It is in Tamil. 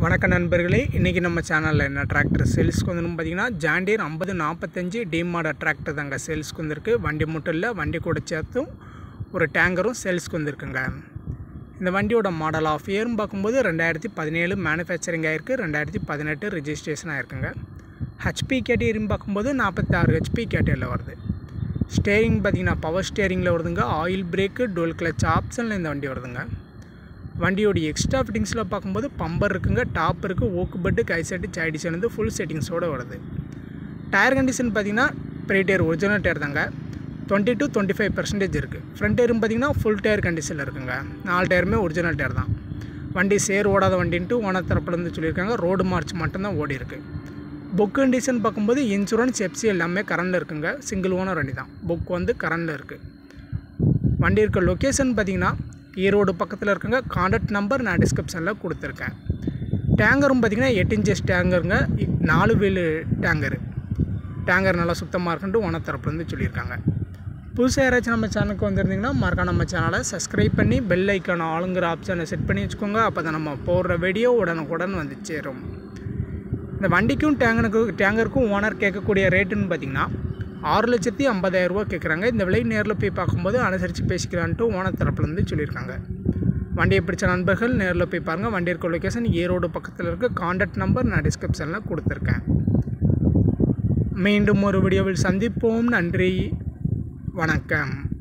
வணக்க நண்பர்களே இன்றைக்கி நம்ம சேனலில் என்ன டிராக்டர் சேல்ஸ்க்கு வந்துன்னு பார்த்தீங்கன்னா ஜாண்டியர் ஐம்பது நாற்பத்தஞ்சு டிமாட டிராக்டர் தாங்க சேல்ஸ்க்கு வந்திருக்கு வண்டி மட்டும் இல்லை வண்டி கூட சேர்த்தும் ஒரு டேங்கரும் சேல்ஸ்க்கு வந்திருக்குங்க இந்த வண்டியோட மாடல் ஆஃப் இயர்னு பார்க்கும்போது ரெண்டாயிரத்தி பதினேழு மேனுஃபேக்சரிங் ஆயிருக்கு ரெண்டாயிரத்தி பதினெட்டு ரிஜிஸ்ட்ரேஷன் ஆயிருக்குங்க ஹெச்பி கேட்டகரின்னு பார்க்கும்போது நாற்பத்தாறு ஹெச்பி கேட்டகரியில் வருது ஸ்டேரிங் பார்த்தீங்கன்னா பவர் ஸ்டேரிங்கில் வருதுங்க ஆயில் பிரேக்கு டோல் கிளச் ஆப்ஷனில் இந்த வண்டி வருதுங்க வண்டியோடைய எக்ஸ்ட்ரா ஃபிட்டிங்ஸில் பார்க்கும்போது பம்பர் இருக்குங்க டாப் இருக்குது ஓக்கு பட்டு கை செட்டு சைடு சேர்ந்து ஃபுல் செட்டிங்ஸோடு வருது டயர் கண்டிஷன் பார்த்தீங்கன்னா ப்ரே டயர் ஒரிஜினல் டயர் தாங்க twenty to twenty five percentage இருக்குது ஃப்ரண்ட் டயரும் பார்த்தீங்கன்னா ஃபுல் டயர் கண்டிஷனில் இருக்குங்க நாலு டயருமே ஒரிஜினல் டயர் தான் வண்டி சேர் ஓடாத வண்டின்ட்டு ஓனர் தரப்புலேருந்து சொல்லியிருக்காங்க ரோடு மார்ச் மட்டும்தான் ஓடி இருக்குது புக் கண்டிஷன் பார்க்கும்போது இன்சூரன்ஸ் எஃப்சி எல்லாமே கரண்டில் இருக்குங்க சிங்கிள் ஓனர் வண்டி தான் புக் வந்து கரண்டில் இருக்குது வண்டி இருக்க லொக்கேஷன் பார்த்தீங்கன்னா ஈரோடு பக்கத்தில் இருக்குங்க கான்டாக்ட் நம்பர் நான் டிஸ்கிரிப்ஷனில் கொடுத்துருக்கேன் டேங்கரும் பார்த்தீங்கன்னா எட்டு இன்ச்சஸ் டேங்கருங்க இ- நாலு வீலு டேங்கரு டேங்கர் நல்லா சுத்தமாக இருக்குன்ட்டு ஓனர் தரப்புலேருந்து சொல்லியிருக்காங்க புதுசாக யாராச்சும் நம்ம சேனலுக்கு வந்திருந்தீங்கன்னா மறக்காம நம்ம சேனலை சப்ஸ்கிரைப் பண்ணி பெல் ஐக்கான ஆளுங்கிற ஆப்ஷனை செட் பண்ணி வச்சுக்கோங்க அப்போ தான் நம்ம போடுற வீடியோ உடனுக்குடன் வந்து சேரும் இந்த வண்டிக்கும் டேங்கருக்கு டேங்கருக்கும் ஓனர் கேட்கக்கூடிய ரேட்டுன்னு பார்த்தீங்கன்னா ஆறு லட்சத்தி ஐம்பதாயிரம் ரூபா கேட்குறாங்க இந்த விலை நேரில் போய் பார்க்கும்போது அனுசரித்து பேசிக்கலான்ட்டு ஓனர் தரப்புலேருந்து சொல்லியிருக்காங்க வண்டியை பிடிச்ச நண்பர்கள் நேரில் போய் பாருங்கள் வண்டி இருக்க லொக்கேஷன் ஈரோடு பக்கத்தில் இருக்க காண்டாக்ட் நம்பர் நான் டிஸ்கிரிப்ஷனில் கொடுத்துருக்கேன் மீண்டும் ஒரு வீடியோவில் சந்திப்போம் நன்றி வணக்கம்